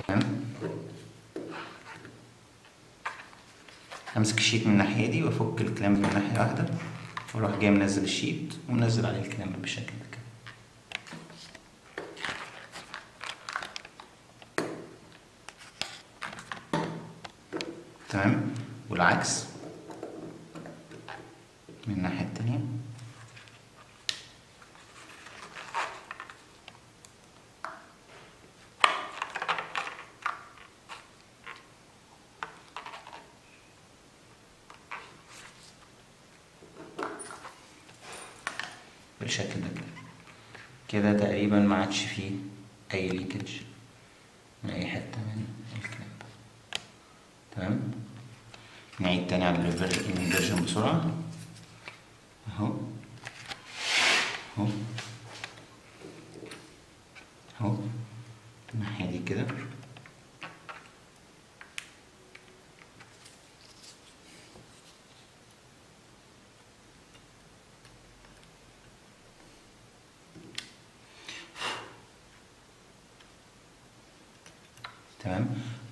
تمام همسك الشيت من الناحية دي وافك الكلامب من ناحية واحدة واروح جاي منزل الشيت ومنزل عليه الكلامب بالشكل ده كده تمام والعكس من الناحية التانية بالشكل ده كده كده تقريبا ما عادش فيه أي ليكج من أي حتة من الكلام تمام نعيد تاني على الانفرجن بسرعة اهو اهو اهو الناحية دي كده تمام